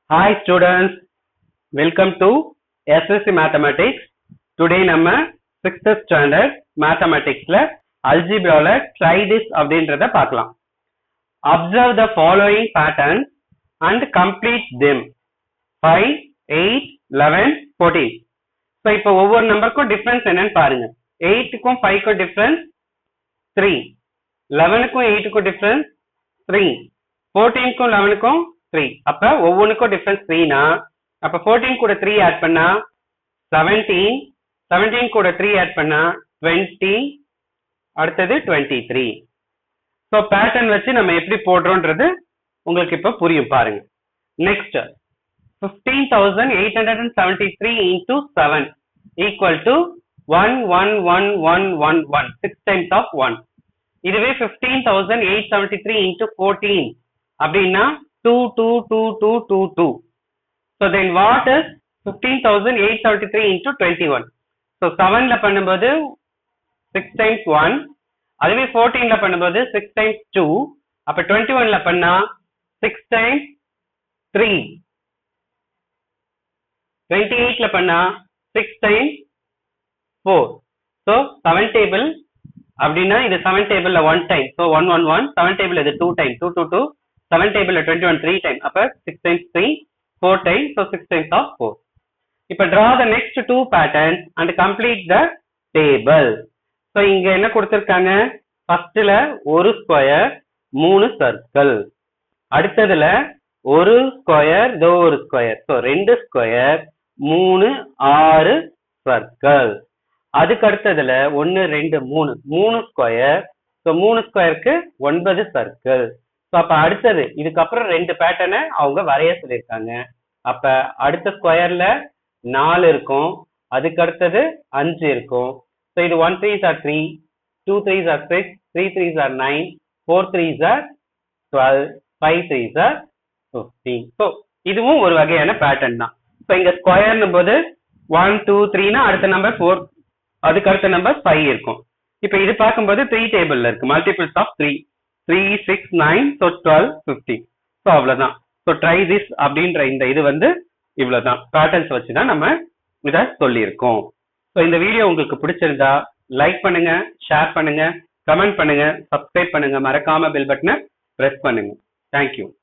Hi students, welcome to SSC Mathematics. Today நம்ம 6th standard Mathematicsல algebraல try this அப்படின்றத பார்க்கலாம். Observe the following patterns and complete them. 5, 8, 11, 14. So இப்போ ஒவ்வொரு நம்பருக்கும் difference என்னன்னு பாருங்க 8க்கும் 5க்கும் டிஃபரன்ஸ் 3 11க்கும் 8க்கும் டிஃபரன்ஸ் 3 14க்கும் 11க்கும் 3 அப்ப ஒவ்வொன்றுக்கும் டிஃபரன்ஸ் 3னா அப்ப 14 கூட 3 ஆட் பண்ணா 17 17 கூட 3 ஆட் பண்ணா 20 அடுத்தது 23 ஸோ பேட்டர்ன் வச்சு நம்ம எப்படி போடுறோன்றது உங்களுக்கு இப்ப புரியும் பாருங்க next 15873 into 7 equal to 111111 6 times of 1 இதுவே 15873 into 14 அப்படின்னா 222222 so then what is 15873 into 21 so 7 ல பண்ணும்போது 6 times 1 அதுவே 14 ல பண்ணும்போது 6 times 2 அப்ப 21 ல பண்ணா 6 times 3 28 ல பண்ணா 6 times 4 so 7 table அப்படின்னா இது 7 டேபிள்ல 1 டைம் so 1 1 1 7 டேபிள் இது 2 டைம் 2 2 2 7 டேபிள்ல 21 3 டைம் அப்ப 6 times 3 4 time so 6 times of 4 இப்ப draw the next two patterns and complete the table so இங்க என்ன கொடுத்திருக்காங்க ஃபர்ஸ்ட்ல ஒரு ஸ்கொயர் மூணு சர்க்கிள் அடுத்ததுல ஒரு ஸ்கொயர் இதோ ஒரு ஸ்கொயர் ஸோ ரெண்டு ஸ்கொயர் மூணு ஆறு சர்க்கிள் அதுக்கு அடுத்ததுல ஒன்னு ரெண்டு மூணு மூணு ஸ்கொயர் ஸோ மூணு ஸ்கொயருக்கு ஒன்பது சர்க்கிள் ஸோ அப்ப அடுத்தது இதுக்கப்புறம் ரெண்டு பேட்டர்னை அவங்க வரைய சொல்லியிருக்காங்க அப்ப அடுத்த ஸ்கொயர்ல நாலு இருக்கும் அதுக்கு அடுத்தது அஞ்சு இருக்கும் ஸோ இது one threes are three two threes are six three threes are nine four threes are twelve five threes are fifteen so இதுவும் ஒரு வகையான பேட்டர்ன் தான் ஸோ இங்க ஸ்கொயர்னும் போது ஒன் டூ த்ரீனா அடுத்த நம்பர் ஃபோர் அதுக்கு அடுத்த நம்பர் ஃபைவ் இருக்கும் இப்போ இது பார்க்கும்போது த்ரீ டேபிள்ல இருக்கு multiples of three three six nine so twelve fifteen so அவ்வளோதான் ஸோ ட்ரை திஸ் அப்படின்ற இந்த இது வந்து இவ்வளவுதான் பேட்டர்ன்ஸ் வச்சு தான் நம்ம இதை சொல்லியிருக்கோம் ஸோ இந்த வீடியோ உங்களுக்கு பிடிச்சிருந்தா லைக் பண்ணுங்க ஷேர் பண்ணுங்க கமெண்ட் பண்ணுங்க சப்ஸ்கிரைப் பண்ணுங்க மறக்காம பெல் பட்டனை ப்ரெஸ் பண்ணுங்க தேங்க்யூ